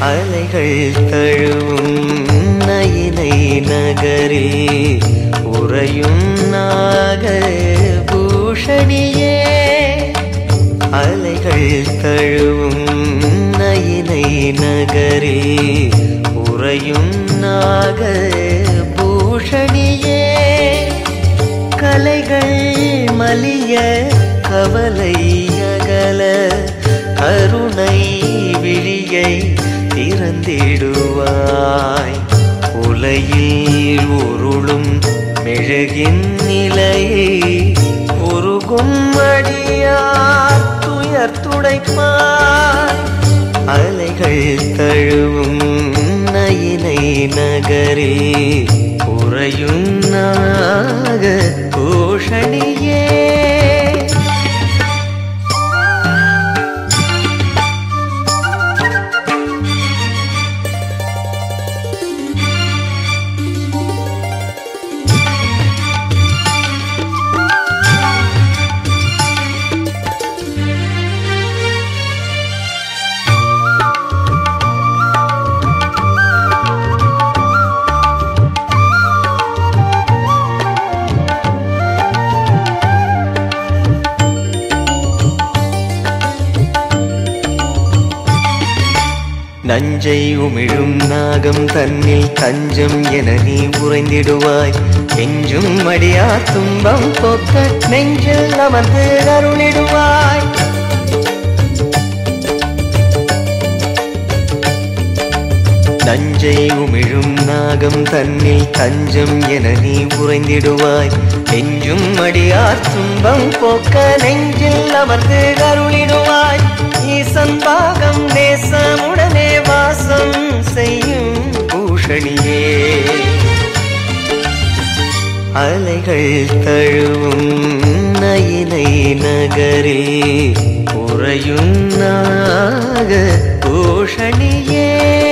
அலைகள் தழுவும் நயினை நகரில் உறையும் நாக பூஷணியே அலைகள் தழுவும் நயினை நகரில் உறையும் நாக பூஷணியே கலைகள் மலிய கவலை அகல கருணை விழியை திறந்திடுவாய் உலையில் உருளும் மெழுகின் நிலையை உருகும் அடியார் துயர் துடைப்பாய் அலைகள் தழுவும் நயினை நகரில் உறையும் நாக பூஷணியே நஞ்சை உமிழும் நாகம் தன்னில் தஞ்சம் என நீ உறைந்திடுவாய் கெஞ்சும் மடியா துன்பம் போக்க நெஞ்சில் அமர்ந்து அருளிடுவாய் நஞ்சை உமிழும் நாகம் தன்னில் தஞ்சம் என நீ உறைந்திடுவாய் நெஞ்சும் அடியார் துன்பம் போக்க நெஞ்சில் அமர்ந்து அருளிடுவாய் ஈசன் பாகம் நேசமுடனே வாசம் செய்யும் பூஷணியே அலைகள் தழுவும் நயினை நகரில் உறையும் நாக பூஷணியே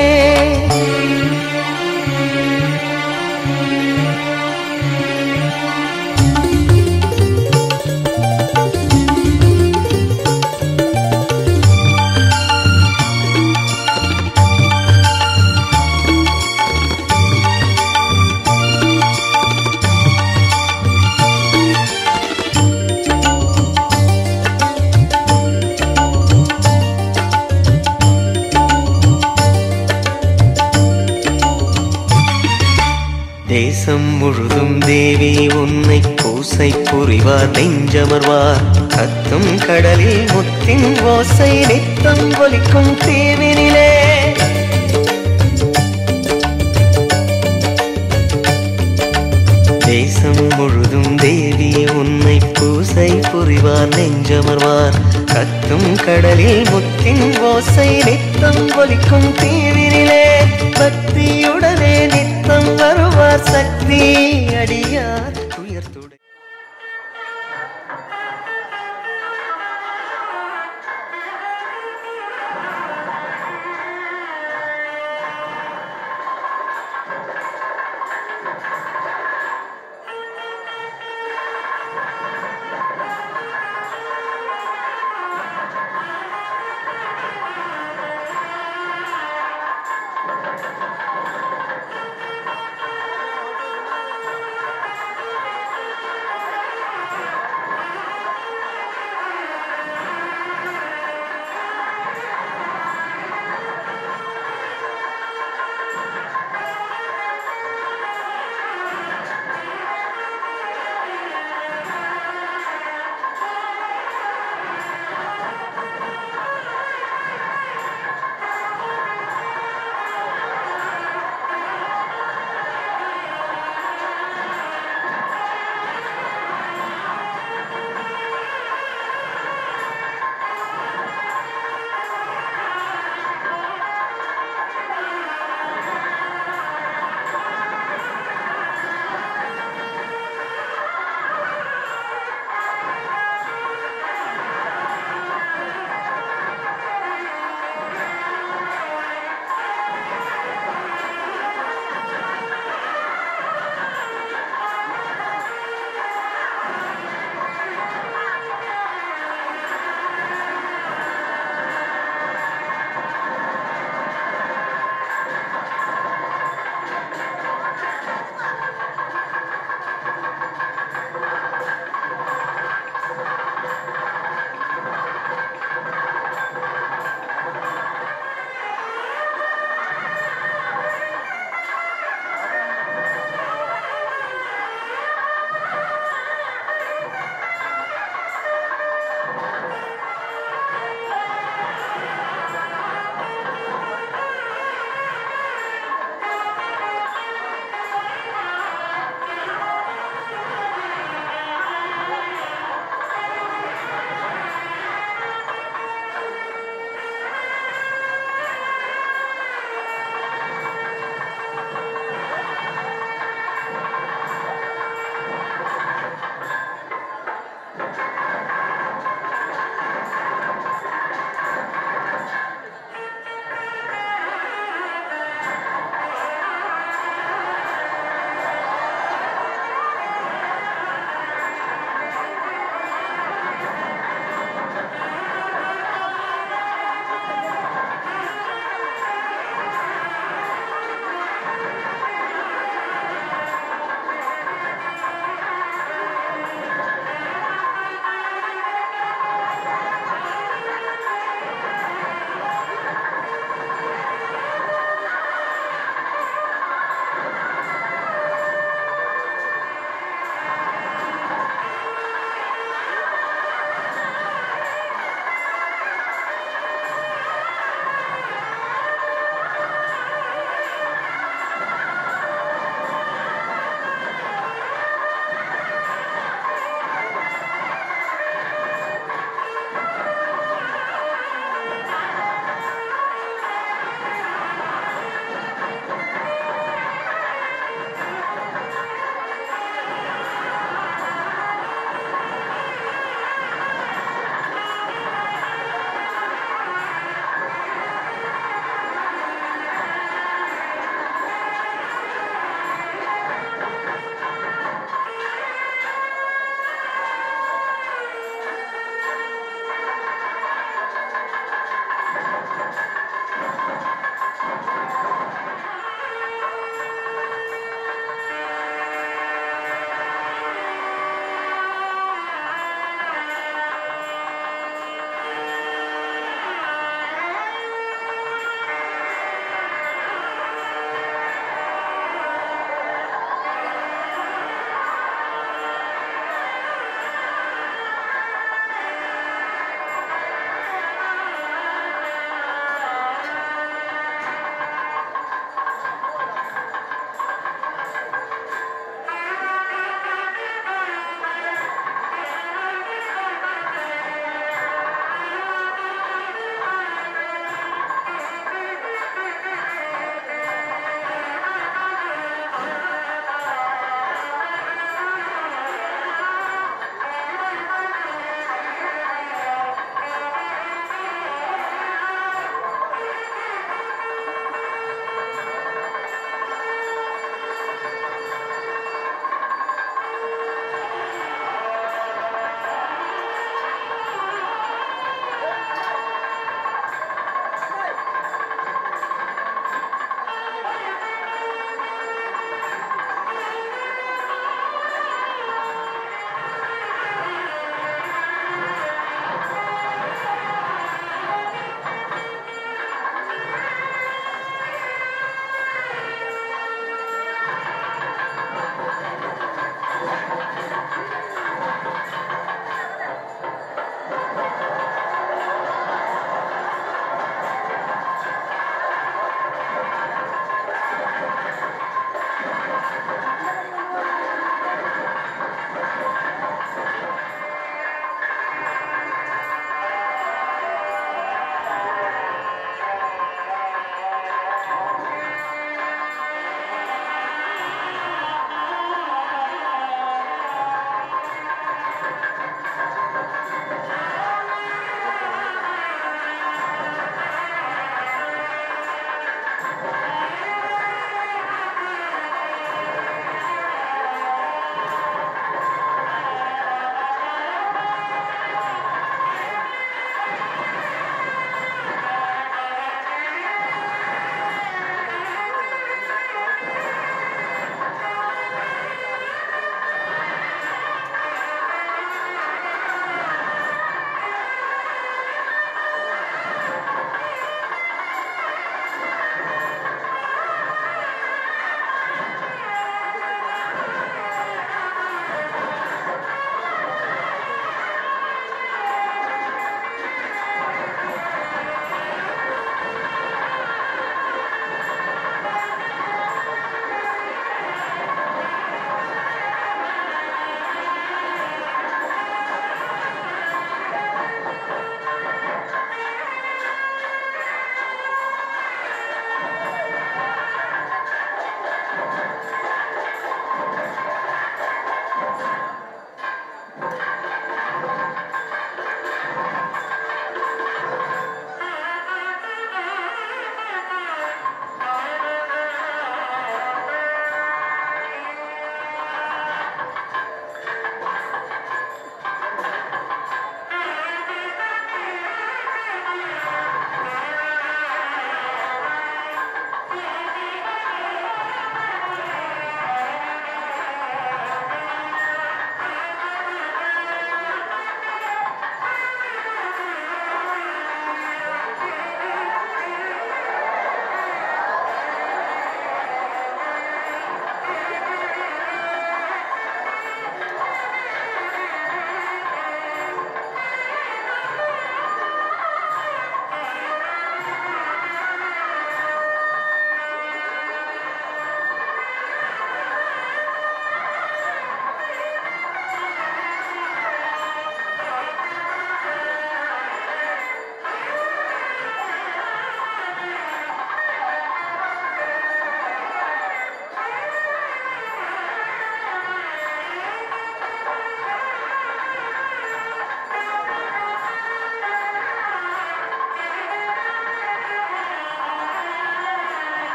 தேசம் முழுதும் தேவி உன்னை பூசை புரிவார் நெஞ்சமர்வார் கத்தும் கடலில் முத்தின் ஓசை நித்தம் ஒலிக்கும் தீவினிலே தேசம் முழுதும் தேவி உன்னை பூசை புரிவார் நெஞ்சமர்வார் கத்தும் கடலில் முத்தின் ஓசை நித்தம் ஒலிக்கும் தீவினிலே பக்தியுடனே நித்தம் வருவார் சக்தி அடியார் துயர்த்துடை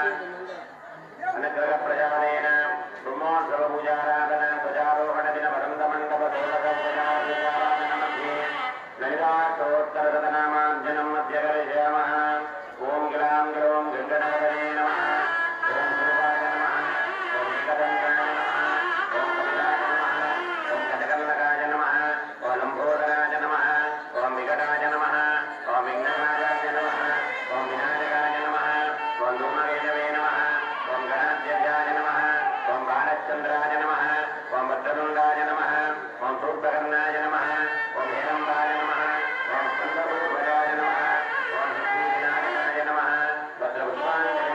అనుగ్రహ ప్రజానేన బ్రహ్మోత్సవ పూజారాధన ధ్వజారోహణ దిన వదంత మండప దోలక పూజారాధన మధ్యే లలితాష్టోత్తర శతనామార్జనం మధ్య కరిష్యామః ఓం గిలాం గిలోం గంగణపతయే నమః ఓం గురువాయ నమః ఓం ఏకదంతాయ నమః ఓం కపిలాయ నమః ఓం కటకల్లకాయ నమః ఓం లంబోదరాయ నమః ఓం వికటాయ నమః ఓం విఘ్నరాజాయ నమః ఓం వినాయకాయ నమః ఓం ధూమకేతవే నమః ఓం గణాధ్యజాయ నమః ఓం బాలచంద్రాయ నమః ఓం భద్రతుండాయ నమః ఓం సూర్పకర్ణాయ నమః ఓం హేరంబాయ నమః ఓం స్కందభూపజాయ నమః ఓం లక్ష్మీవినాయకాయ నమః భద్రపుష్పాంజలిం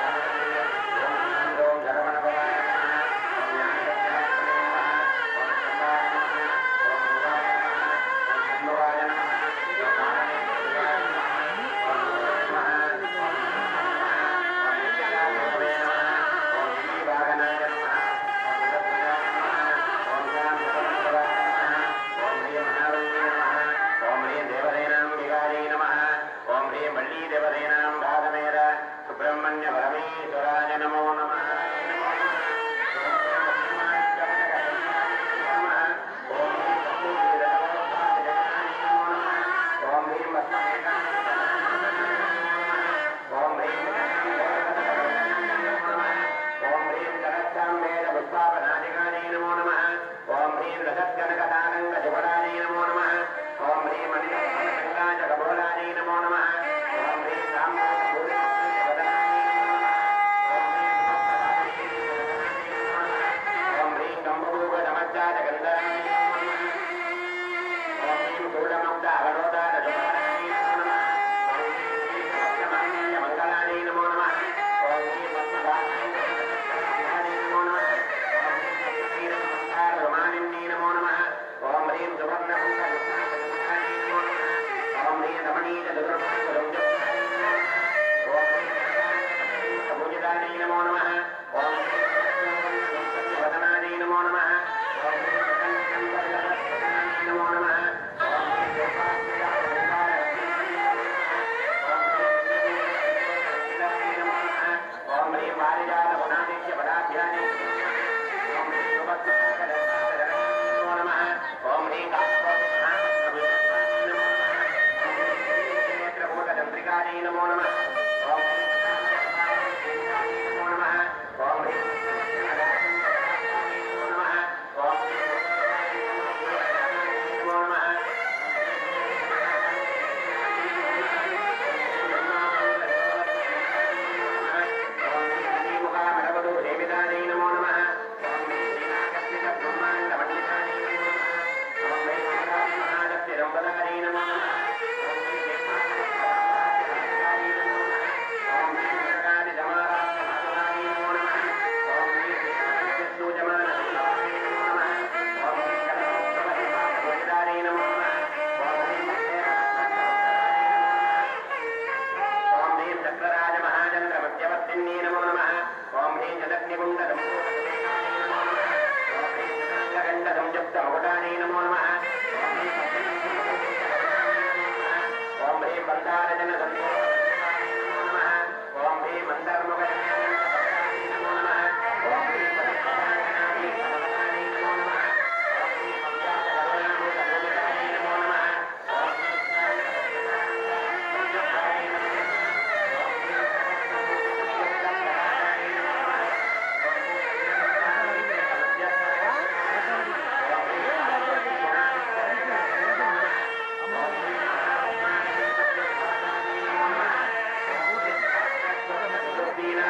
ఓం ధరమణపదాయ నమః ఓం జ్ఞానచక్రాయ నమః ఓం శంభాయ నమః ఓం శివాయ నమః ఓం శంభవాయ నమః ఓం మానవేశ్వరాయ నమః ఓం నమః ఓం నమః ఓం శ్రీవాగనాయ నమః ఓం దత్తనాయ నమః ఓం శాంతపరమపదాయ నమః ఓం శ్రీ మహావల్లి నమః ఓం హ్రీం దేవదేనాం వికారీ నమః ఓం హ్రీం వల్లీ దేవదేనాం భాగమేర సుబ్రహ్మణ్య పరమేశ్వరాయ నమో నమః ఓం హ్రీం ఓం హ్రీం ఓం హ్రీం ఓం హ్రీం జగత్సాంబేద పుష్పాపనాదికానే నమో నమ ఓం హ్రీం రజత్కనకటానంగ శుభరాజే నమో నమ ఓం హ్రీం అనిలంగాజ కబోలాజే నమో నమ ఓం హ్రీం ఓం హ్రీం కంబభూగ సమజ్జాత గంధరాజే నమో నమ ఓం హ్రీం చూడమబ్ద అవరోధాన శుభరాజే నమో నమ ఓం హ్రీం సత్యమాన్య మంగళానే నమో నమ ఓం హ్రీం పద్మధామాయ నమో నమ ఓం హ్రీం సప్తీరమంతార రమానిన్నే నమో నమ ఓం హ్రీం సువర్ణభూత యుక్తాయ నమో నమ ఓం హ్రీం రమణీయ చతుర్భుజ ఓం హ్రీం పూజితానే నమో నమ ఓం హ్రీం వదనానే నమో నమ ఓం హ్రీం నమో నమ ఓం హ్రీం ఓం హ్రీం వారిజాత గుణాదిత్య పదాభ్యాని ఓం హ్రీం సుభద్రనమో నమ ఓం హ్రీం నేత్రభూతచంద్రికాయై నమో నమ ఓం నమో నమ ఓం హ్రీం నమో నమ ఓం నమో నమ శ్రీముఖామడవదు దేవిదానే నమో నమ ఓం శ్రీనాగస్మిత బ్రహ్మాండ పండితానే నమో నమ ఓం మహాదస్య రంబదానే నమో నమ ఓం శ్రీ ఓం శ్రీ జగదాది జమారాధ భగవానే నమో నమ ఓం శ్రీ విష్ణుజమాన నమో నమ ఓం శ్రీ కలౌత్సవదానే నమో నమ ఓం శ్రీ ఓం హ్రీం చక్రరాజ మహాచంద్ర మధ్యవర్తిన్నే నమో నమ ఓం హ్రీం జగత్నిగుండ ఓం హ్రీం జగండ సంయుక్త మకుటానే నమో నమ ఓం హ్రీం బందారజన నమో నమ ఓం హ్రీం అంతర్ముఖ నమో నమ ఓం హ్రీం నమో నమ ఓం హ్రీం అవ్యాస కరుణామృత భూమికాయ నమో నమ ఓం ఓం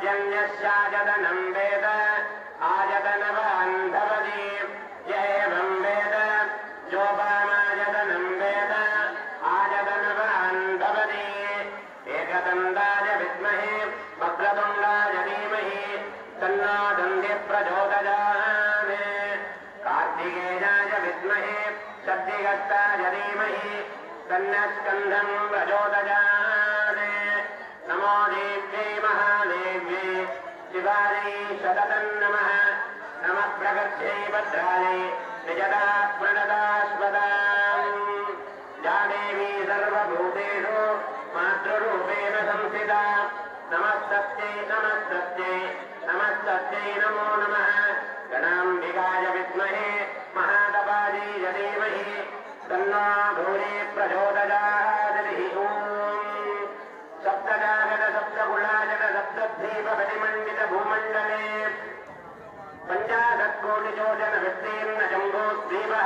पर्जन्यस्याजतनं वेद आयतनवान्धवति य एवं वेद जोपामायतनं वेद आयतनवान्धवति एकदन्ताय विद्महे वक्रतुण्डाय धीमहि तन्नो दन्ति प्रचोदयात् कार्तिकेयाय विद्महे शक्तिगस्ताय धीमहि तन्नस्कन्धम् प्रचोदयात् नमो देव्यै महादेव्यै शिवायै सततं नमः नमः प्रगत्यै भद्रायै निजदा प्रणदास्पदाम् या देवी सर्वभूतेषु मातृरूपेण संस्थिता नमस्तस्यै नमस्तस्यै नमस्तस्यै नमो नमः गणाम्बिकाय विद्महे महातपायै धीमहि तन्नो भूरि प्रचोदयात् ॐ सप्तजागत सप्तकुलाजट सप्तद्वीपपरिमण्डित भूमण्डले पञ्चाशत्कोटिचोदन विस्तीर्ण जम्बोद्वीपः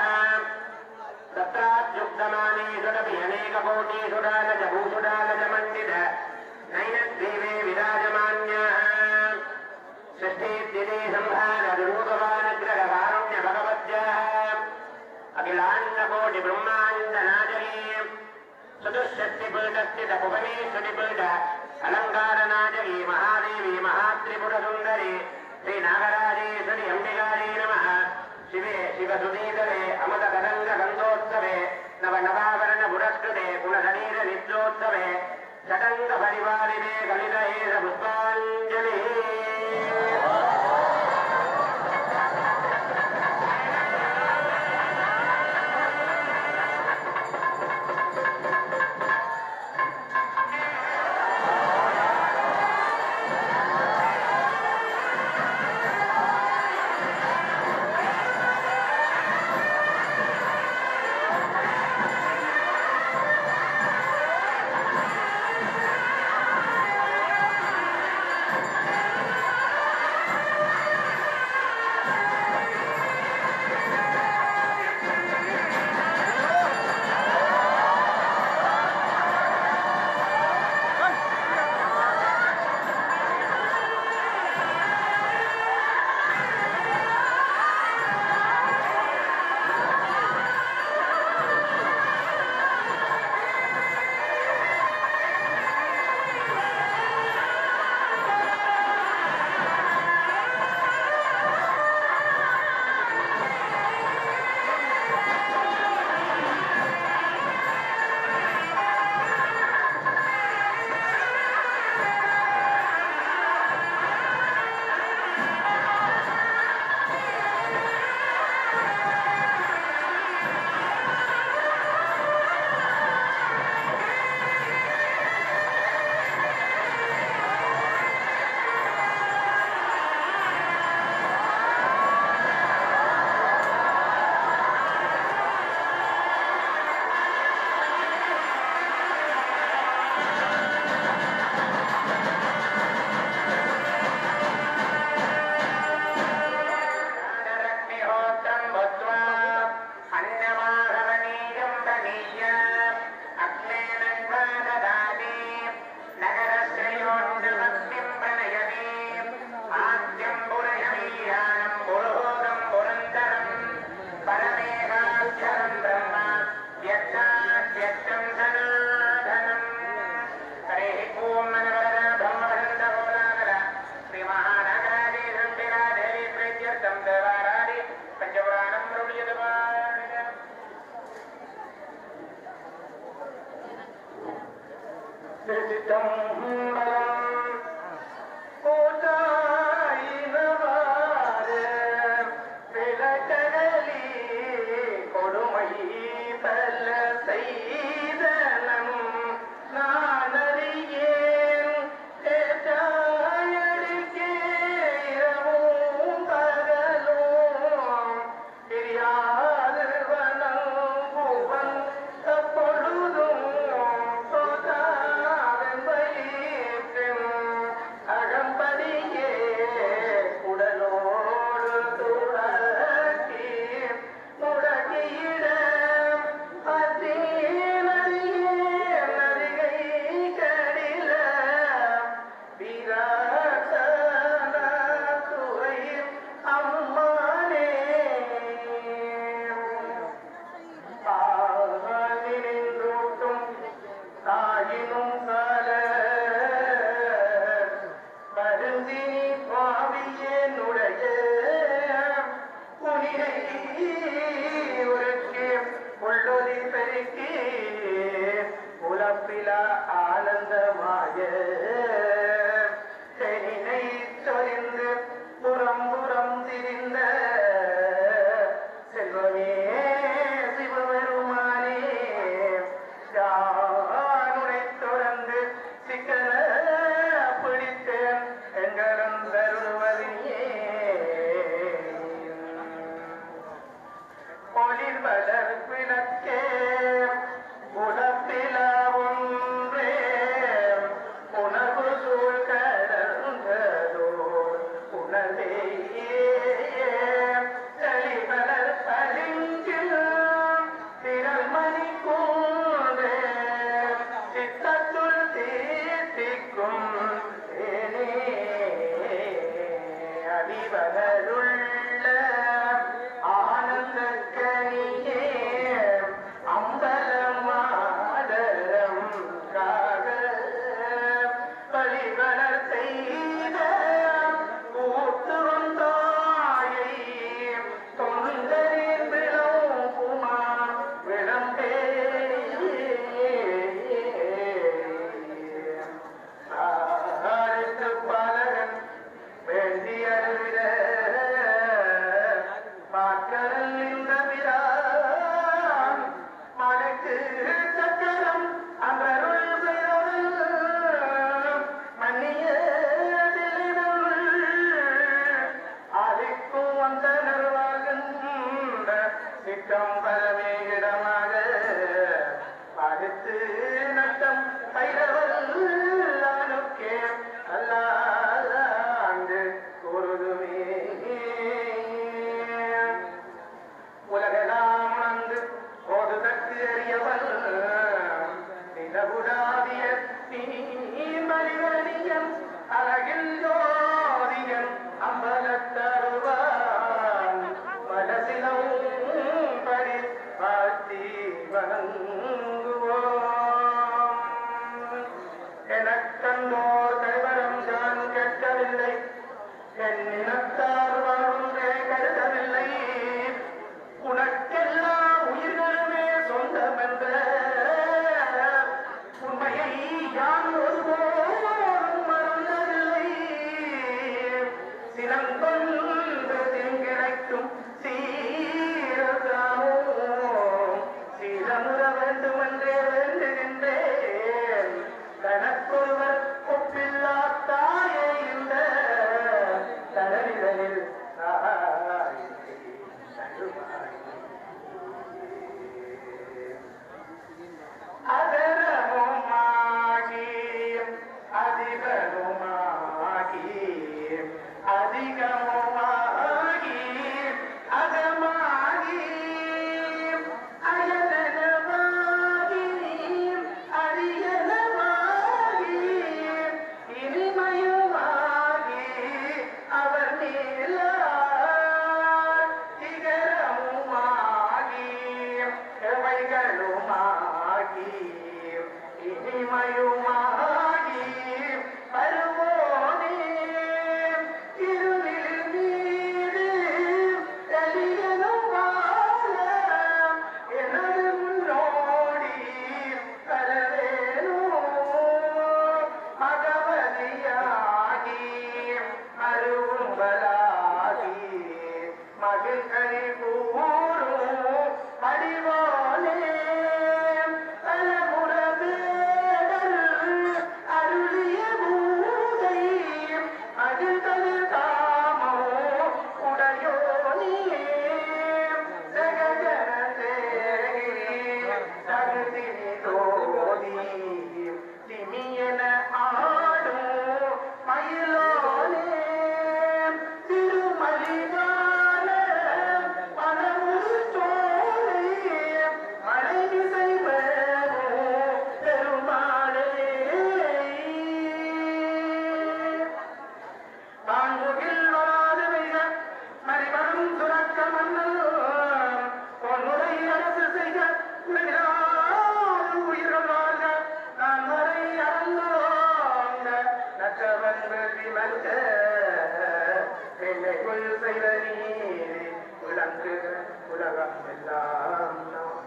तत्रात्युक्तमानेषुरपि अनेककोटिषुडालज भूषुडालज मण्डित नैनद्वीपे विराजमान्याः षष्ठीद्दिने संहाररूपवानग्रहकारुण्य भगवत्याः अखिलाण्डकोटि ब्रह्माण्डनाजगे चतुष्षष्टिपीठस्थित भुवनेश्वरिपीठ अलङ्कारनाजगी महादेवी महात्रिपुरसुन्दरी श्रीनागराजेश्वरि अम्बिकायै नमः शिवे शिवसुधीतरे अमृतकदङ्गगन्धोत्सवे नवनवावरण पुरस्कृते गुणशरीर नित्योत्सवे चटङ्गपरिवारिणे कलितहेश पुष्पाञ्जलिः अग्निहोत्रं भूत्वा अन्यमाहरणीयं प्रणीय अग्नेनन्वा ददाति नगरश्रेयोन्नमग्निं प्रणयति आद्यं पुरयमीयानं पुरोगं पुरन्दरं परमेकाक्षरं ब्रह्म व्यक्ताद्यक्तं सनातनम् हरिः ॐ मनवरद ब्रह्मवृन्दगोलाकर श्रीमहानगरादि सम्पिका देवी प्रीत्यर्थं देवारादि पञ्चपुराणं रौल्यदवाणिनम् திருச்சிற்றம்பலம் கூட்டாயினவாறு விளக்கடலி கொடுமை பல செய்தனம் நானறியேன் தேற்றாயடிக்கே இரவும் பகலும் பிரியாது வணங்குவன் அப்பொழுதும் சொதாவென்பயிற்று அளிக்கும் தேனே அடிவதருள்ள ஆனந்த கனியே அம்பலமாதரம் காக பலிவளர் செய்த கூத்து வந்தாயை தொண்டரின் விளங்குமா விளம்பே ஆருக்கு பாலகன் வேண்டி அருவிட மாக்கரல் இந்த விரான் மலைக்கு சக்கரம் அமருள் செய்தவள் மன்னிய அழைக்கும் வந்த நர்வாகன்ற சிக்கம் பரமே இடமாக அடுத்து நட்டம் கைரவல்லானுக்கே அல்லாண்டு கூறுதுமே உலகெல்லாம் உணர்ந்து போது தக்கு அறியவன் நிலவுடாவிய நீமலிவனியன் அழகில் ஜோதியன் அம்பலத்தருவான் மனசிலும் படி வாழ்த்தி வணங்குவோம் எனக்கண்டோர் கைவரம் நான் கேட்கவில்லை என் இனத்தார் வாழ்ந்தே கருதவில்லை உனக்கெல்லா உயிர்களுமே சொந்தம் என்ற உண்மையை யான் ஒருபோதும் மறந்ததில்லை சிலங்கொன்று தீங்கிழைக்கும் சீரதாமோ சீரமுற வேண்டும் என்றே வேண்டுகின்றேன் தனக்கொருவர் ஒப்பில்லா தாயே இந்த தடவிதலில் தாய் அதரமுமாகி அதிகமுமாகி அதிகமுமாகி அகமாகி அயனமாகி அரியனமாகி இனிமையுமாகி அவர் நீலார் திகரமுமாகி எவைகளுமாகி இனிமையுமாகி வருவோனே இருளில் மீது எளியனும் வாழ எனது முன்னோடி வரவேனோ மகவதியாகி மருவம்பலாகி மகிழ்கனி கூறும் படிவானே தலைமுற வேடல் அருளிய பூதை மகிழ்தலில் காமோ உடையோனே ஜகஜனதே தகுதினி தோதி திமியன ஆடும் மயிலோனே திருமலிகான பணமுறு சோலை மழை செய்வோ பெருமாளே தாங்குகில் வராது மிக மறிவரும் சுரக்க மன்னல் பொன்னுரை அரசு செய்க உலகிலாரும் உயிர்கள் வாழ்க நான் வரை அறந்தோங்க நற்றவன் வெள்ளி மல்க என்னைக்குள் செய்த நீதி விளங்குக உலகம் எல்லாம் நாம்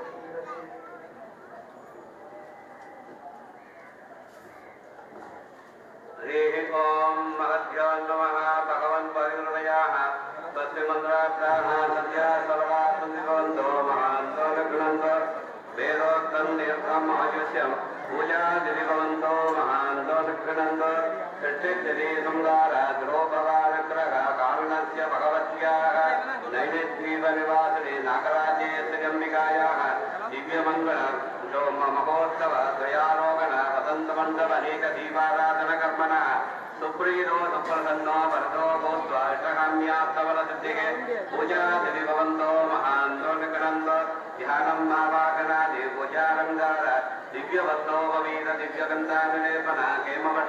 हरिः ॐ महद्भ्यो नमः भगवन् परिहृदयाः तस्य मन्त्रार्थाः सद्या सर्वा सन्दिभवन्तो महान्तो लग्नन्तो वेदोक्तं दीर्घम् आयुष्यम् पूजादिभवन्तो महान्तो लग्नन्तो षष्ठित्यदि संगार द्रोपवानग्रह कारुणस्य भगवत्याः नैनिद्वीपनिवासिनि नागराज्ये श्रीअम्बिकायाः दिव्यमङ्गल महोत्सव द्वयारोहण वसन्तमण्डप अनेकदीपाराधन कर्मणः सुप्रीतो सुप्रसन्नो वरदो भूत्वा इष्टकाम्यास्तवरसिद्धिः पूजादिति भवन्तो महान्तो निकरन्तो ध्यानं मावाकनादि पूजालङ्कार दिव्यवस्त्रोपवीत दिव्यगन्धानुलेपन हेमवट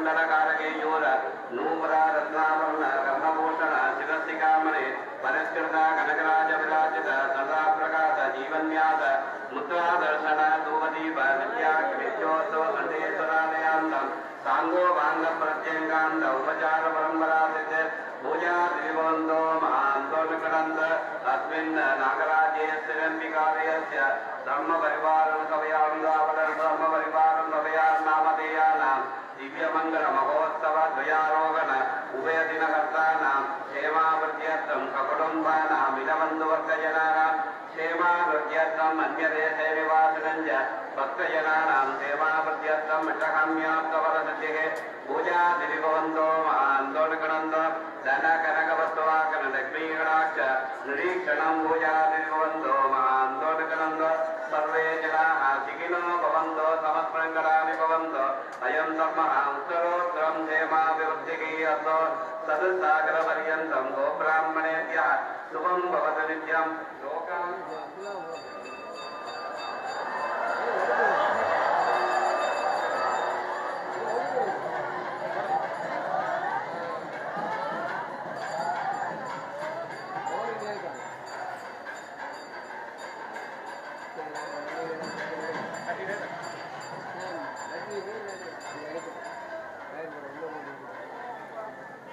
कुण्डलकारकेयूर नूपुरा रत्नाभरण रत्नभूषण शिरस्तिकामणे परिष्कृत कनकराज विराजित सदा प्रकाश जीवन्यास मुद्रा दर्शन धूपदीप विद्या विद्योत्सव खण्डेश्वरालयान्तम् साङ्गो भाङ्ग प्रत्यङ्गान्त उपचार परम्परा सिद्धे पूजा दिवन्दो महान्तोनकरन्त अस्मिन् नागराज्ये स्थिरम्बिकालयस्य धर्मपरिवारं कवयाङ्गावलं धर्मपरिवारं कवयान्नामधेयानां दिव्यमङ्गलमहोत्सव द्वयारोहण उभयदिनकर्तानां क्षेमावृद्ध्यर्थं ककुटुम्बानाम् इदबन्धुवर्गजनानां क्षेमावृद्ध्यर्थम् अन्यदेशे निवासिनं च भक्तजनानां सेवावृद्ध्यर्थं मिष्टकाम्याप्तवरसिद्धिः पूजादिविभवन्तो महान्तोनकनन्द धन कनकवत्वाकन लक्ष्मीगणाक्ष निरीक्षणं पूजादिविभवन्तो महान्तोनकनन्द सर्वे जनाः सुखिनो भवन्तो समस्मङ्गलानि भवन्तो अयं धर्मः उत्तरोत्तरं क्षेमाभिवृद्धिः अतो सदसागरपर्यन्तं गोब्राह्मणेभ्यः शुभं भवतु नित्यं लोकान्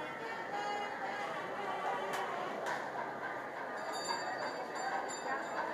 Thank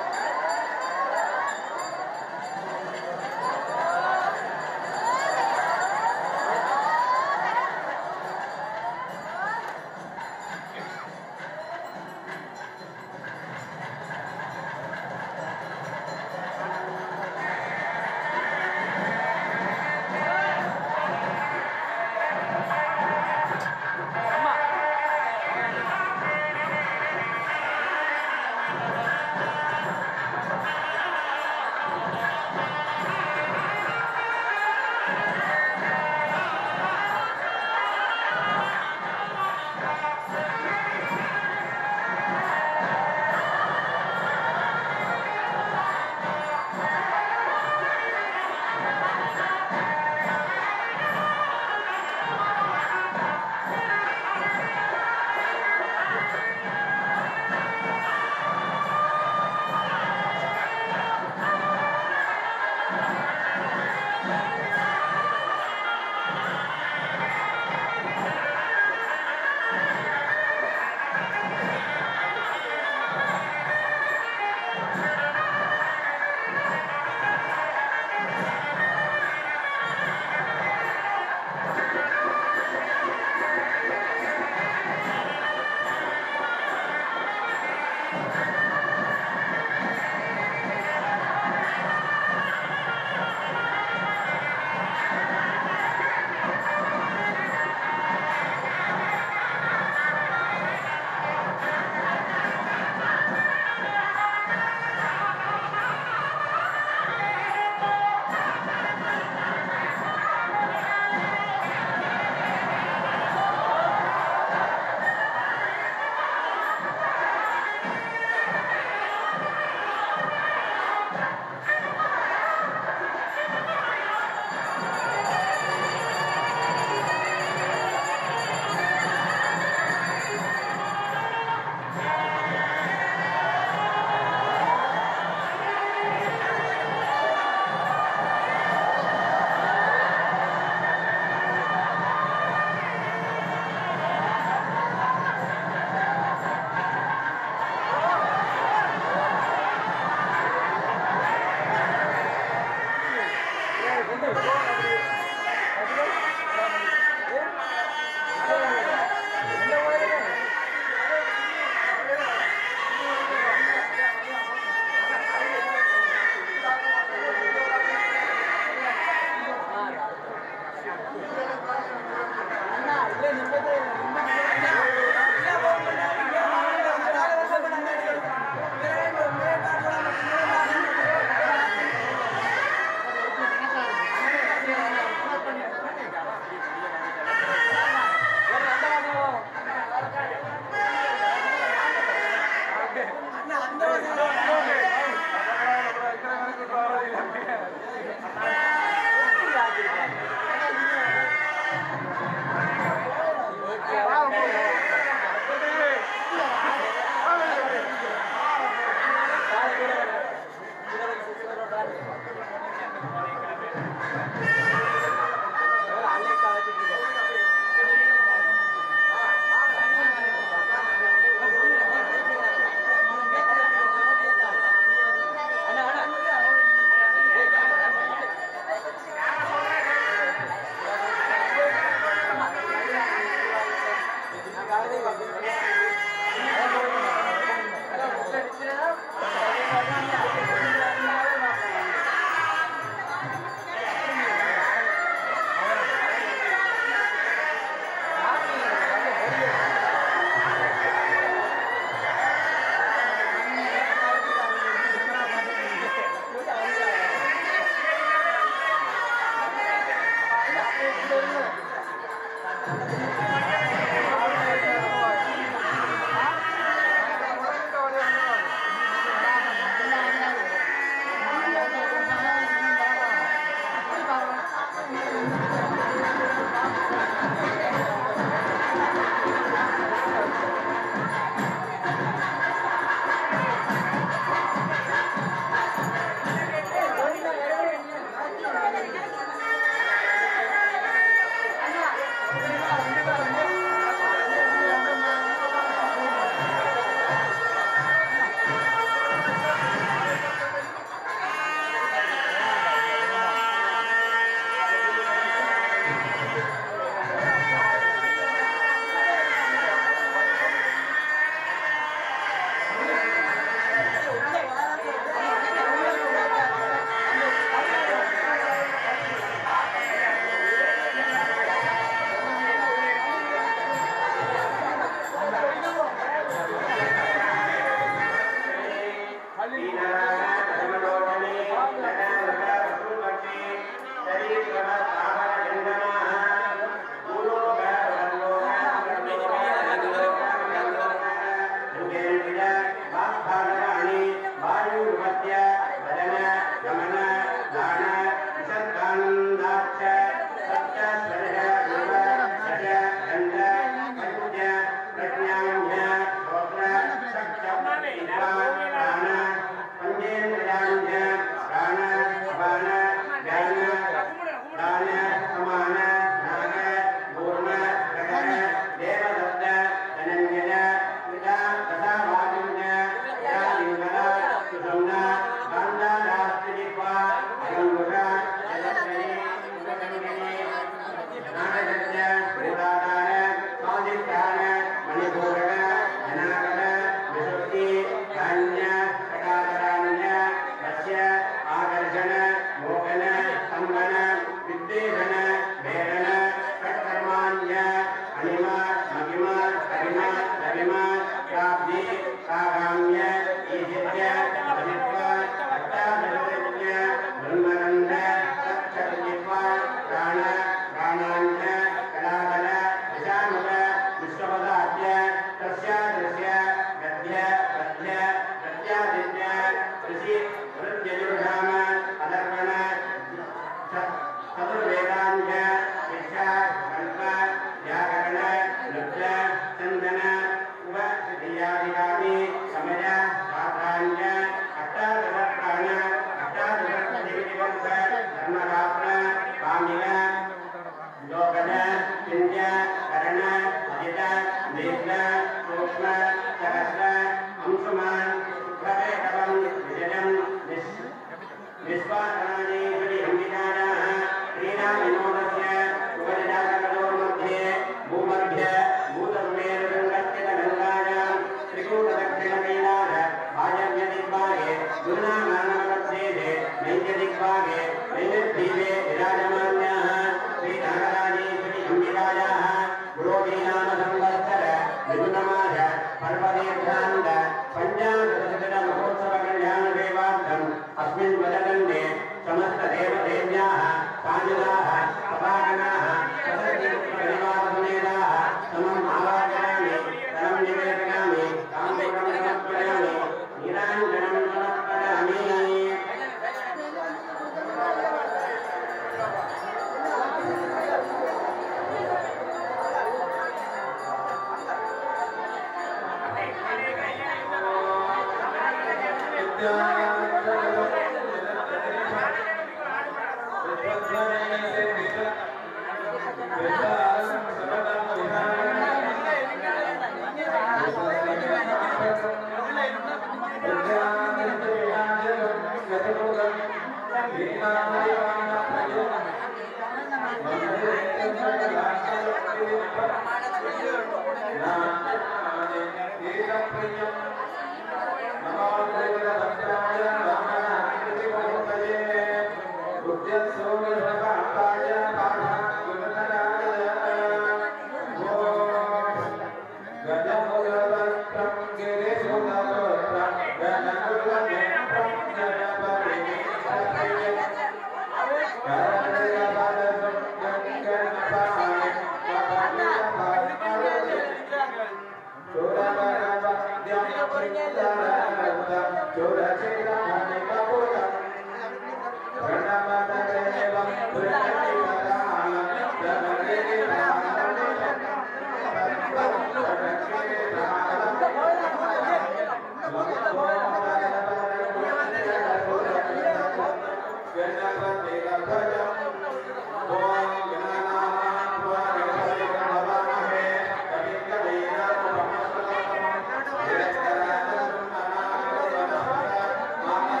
Thank you.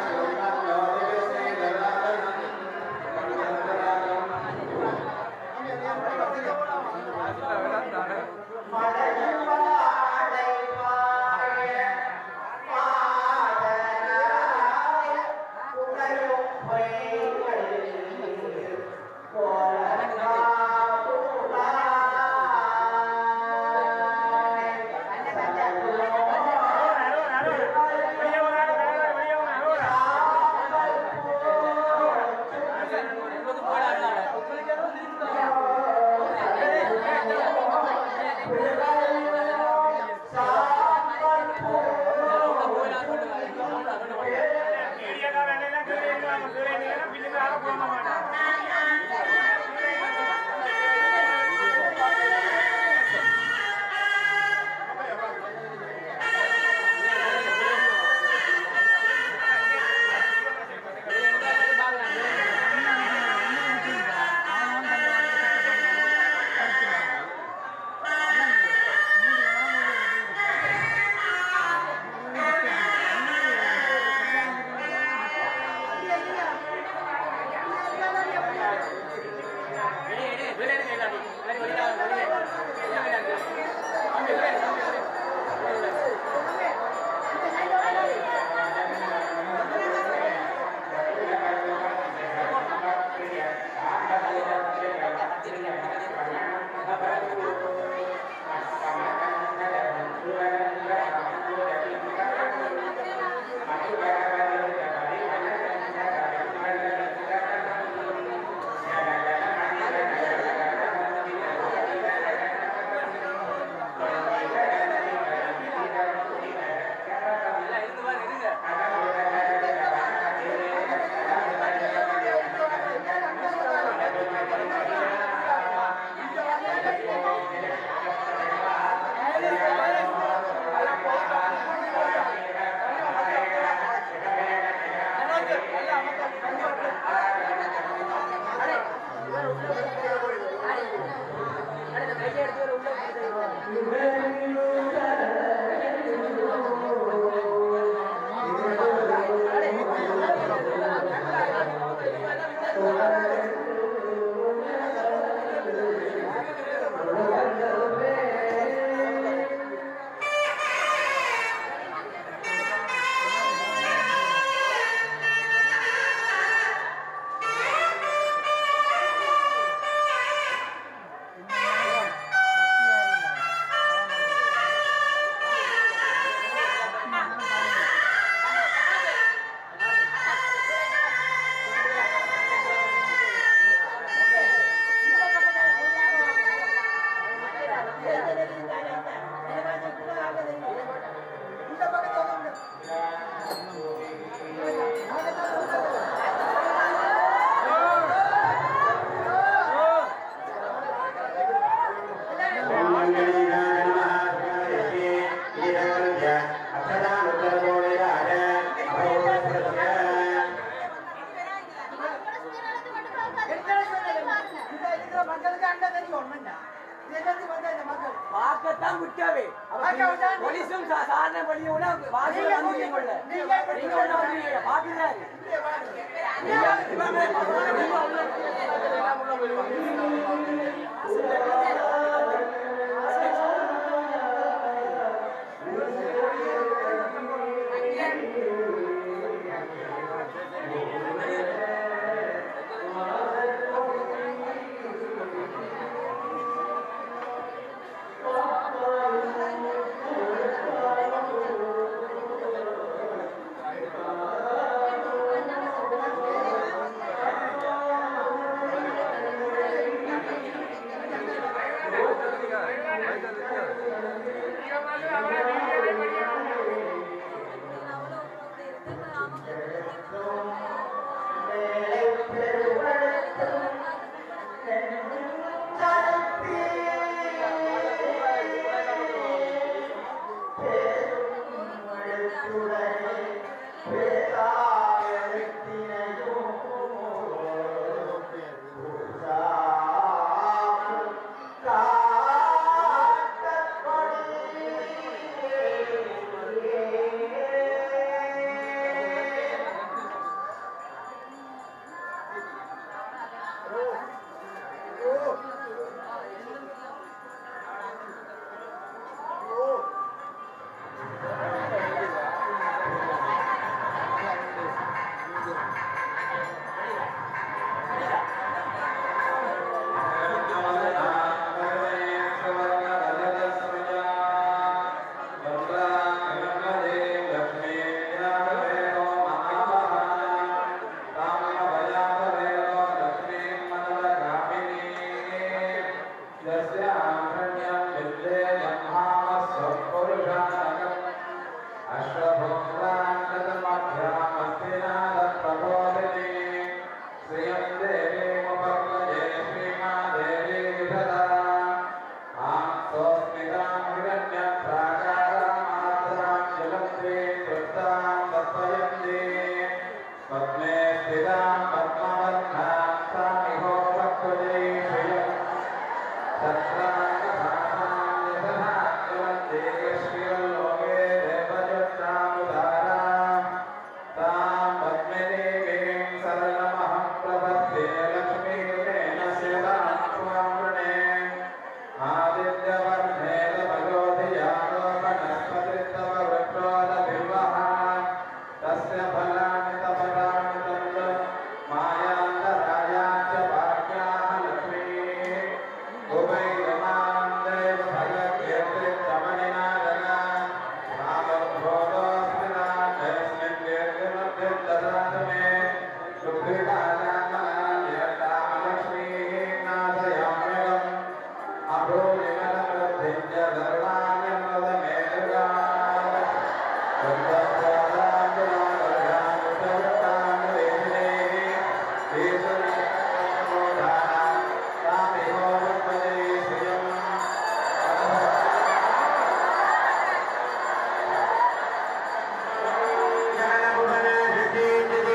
पद्मे स्थितां पद्मवर्णां सामिहो भक्तजै श्रियम् तस्य फलानि तपदानि तन्न मायान्तराया च भाग्याः लक्ष्मीः उभयमान्देव भगवद्गीते तमनिनादगा रामभोगोऽस्मिनाथस्मिन् कीर्तिमध्ये ददातु मे सुखिताजामलक्ष्मीः नादयाम्यहम् अभूनिमलवृद्धिं च धर्माण्यमृतमेतुगाय ஞானபுவன சித்தி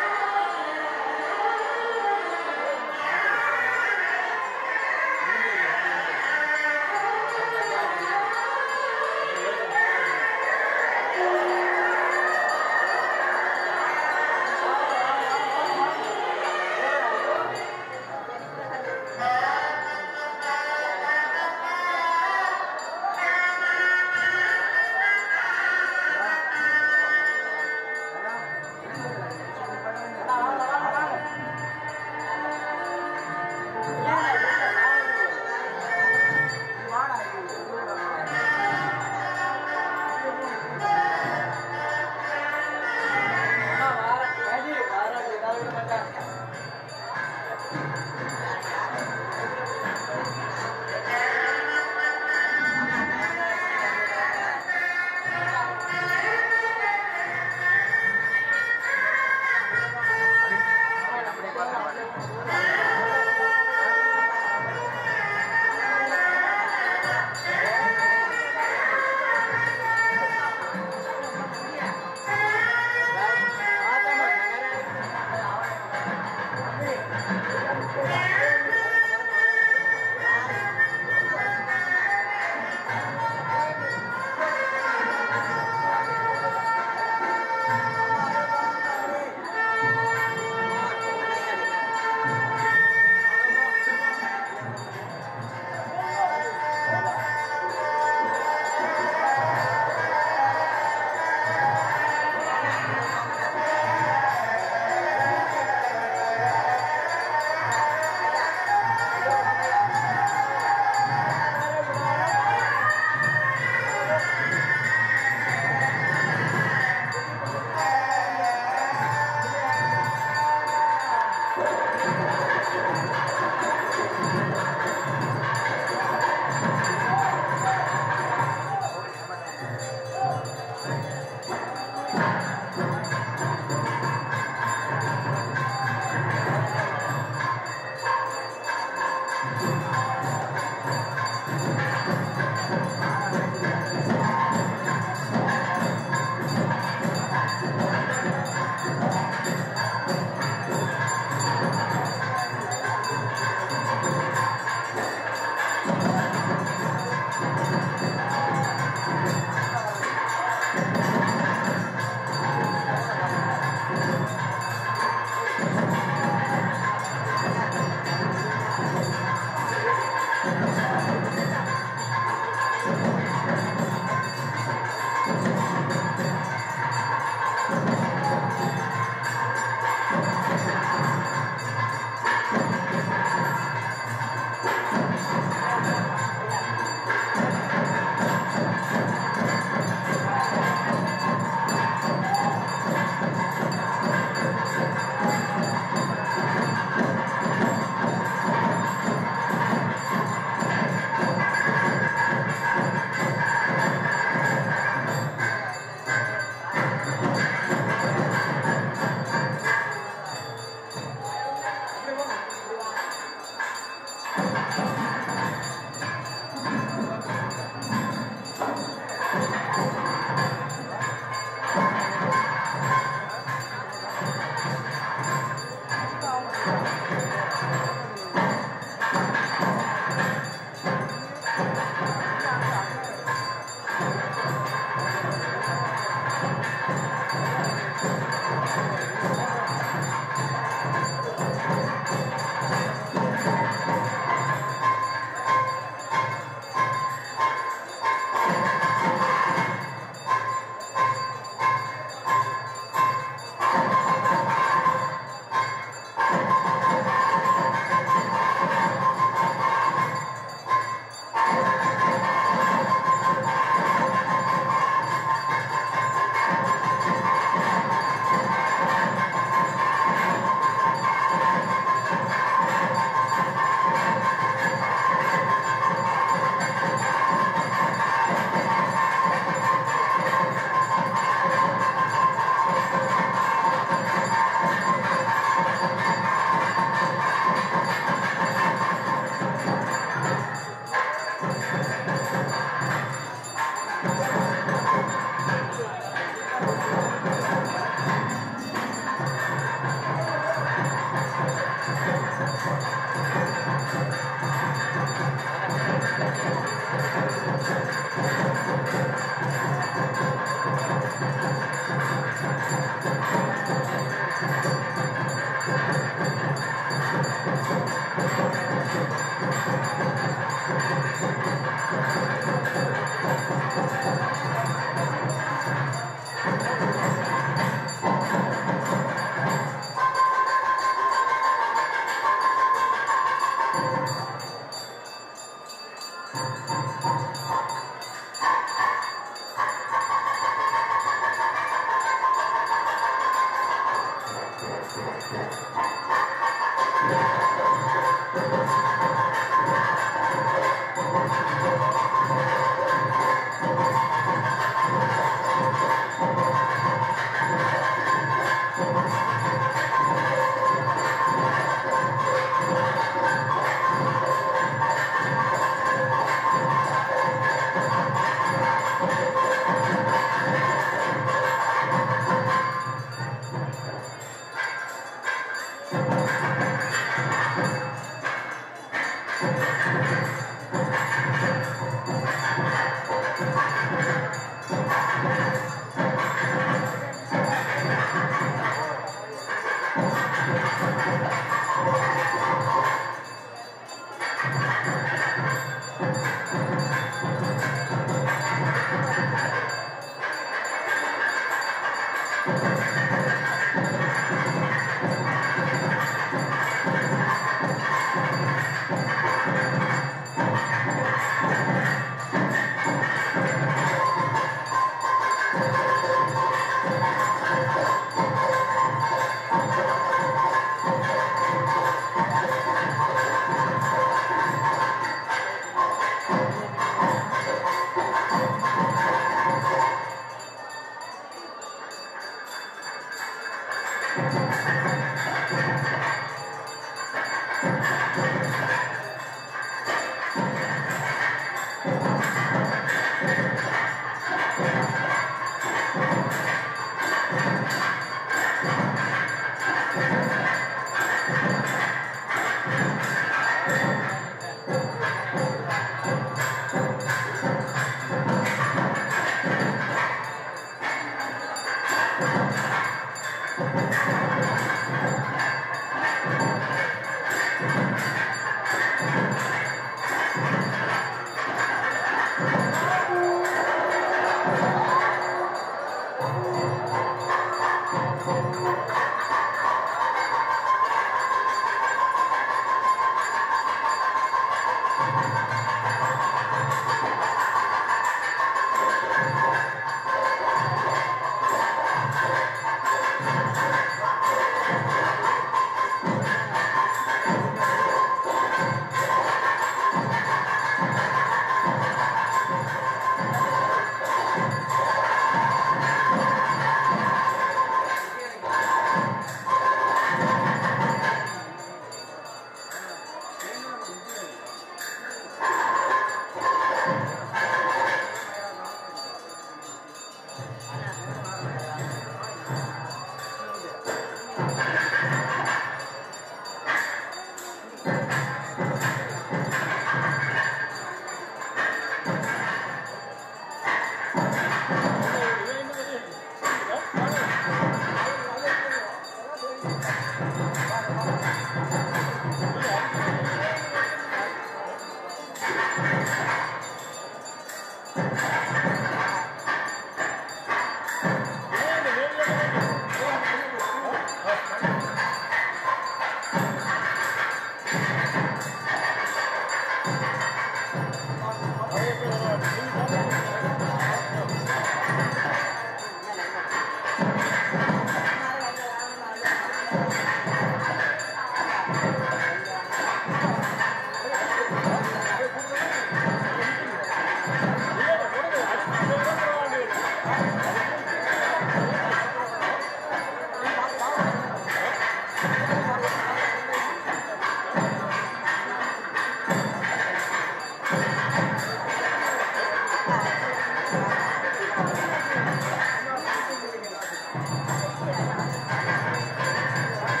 Thank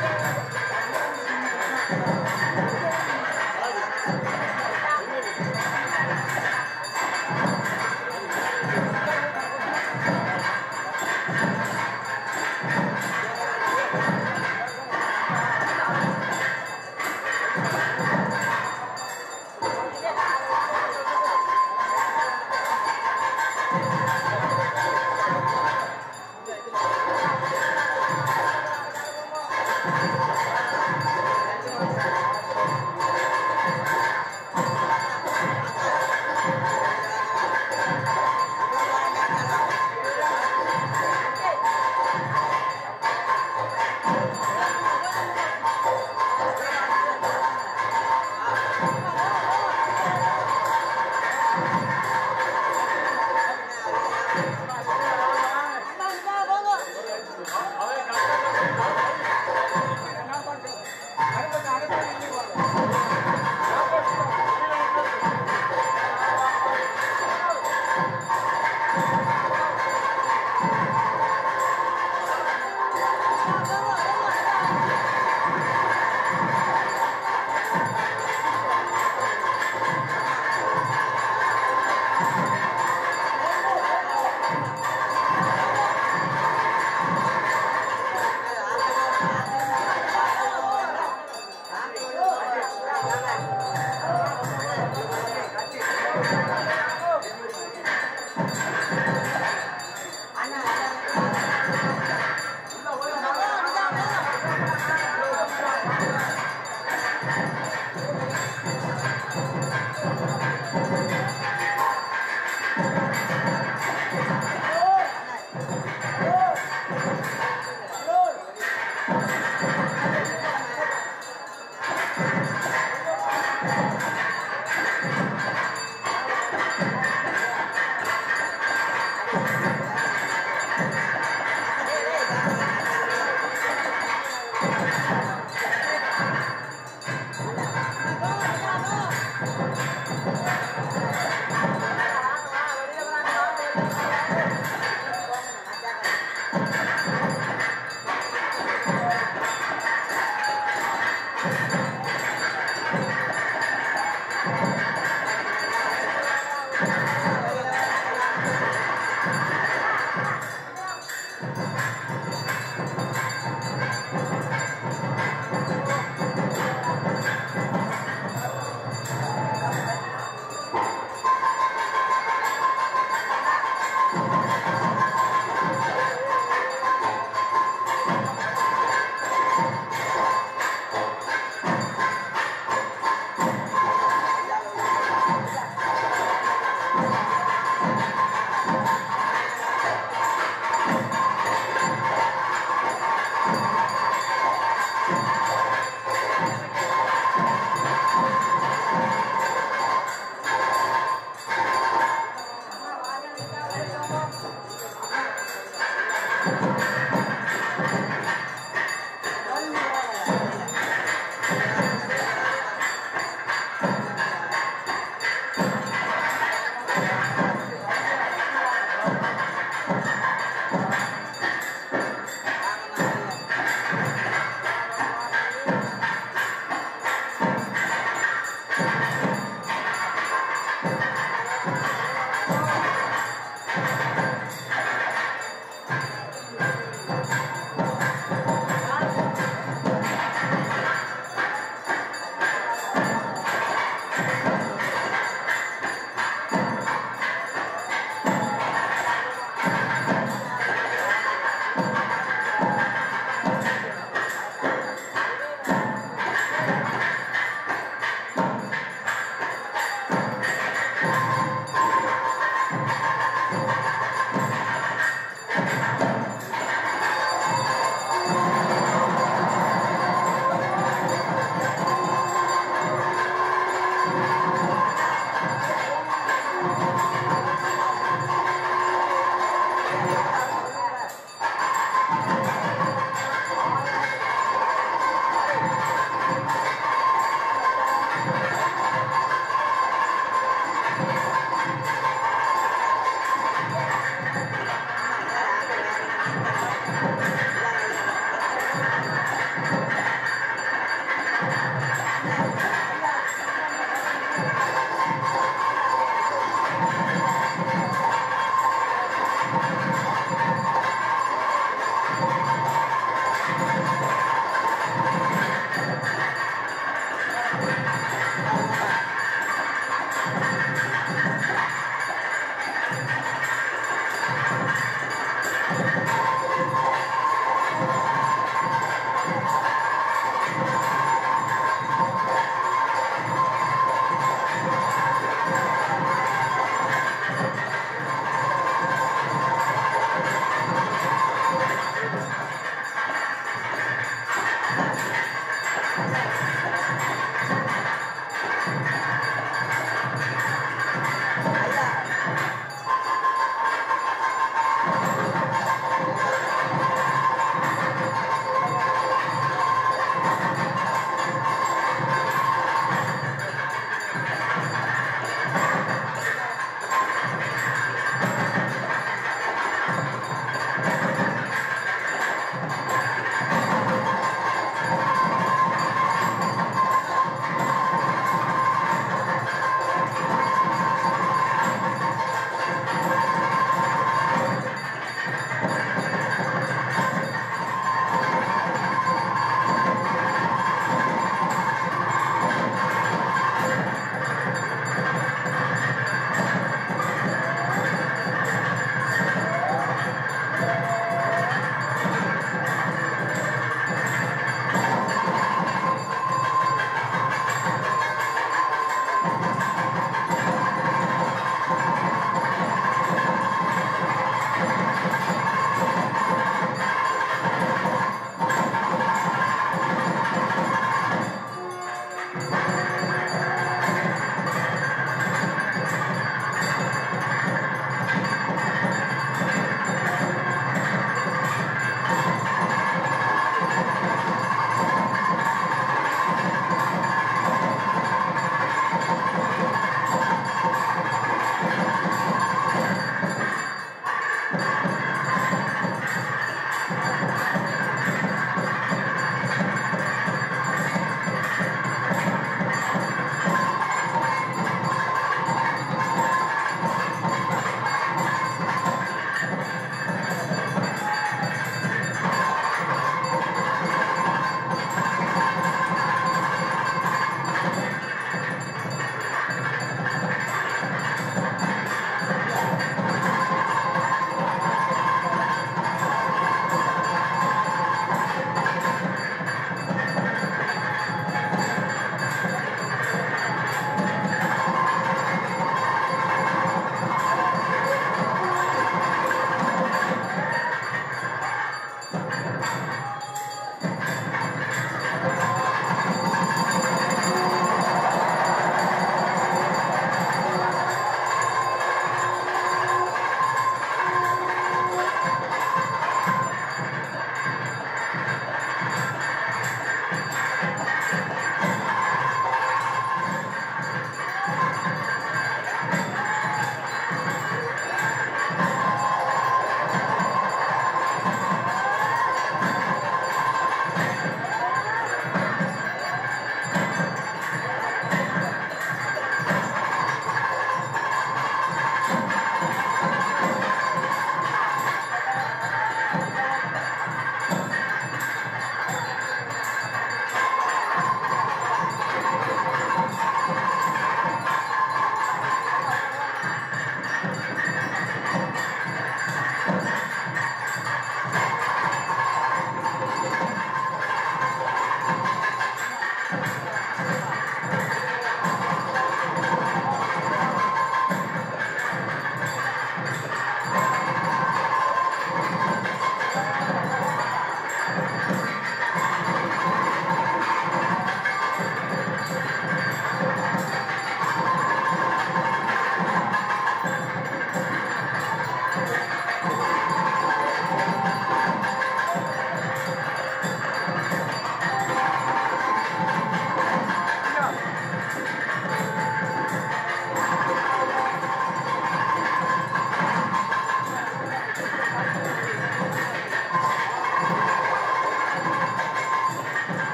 Thank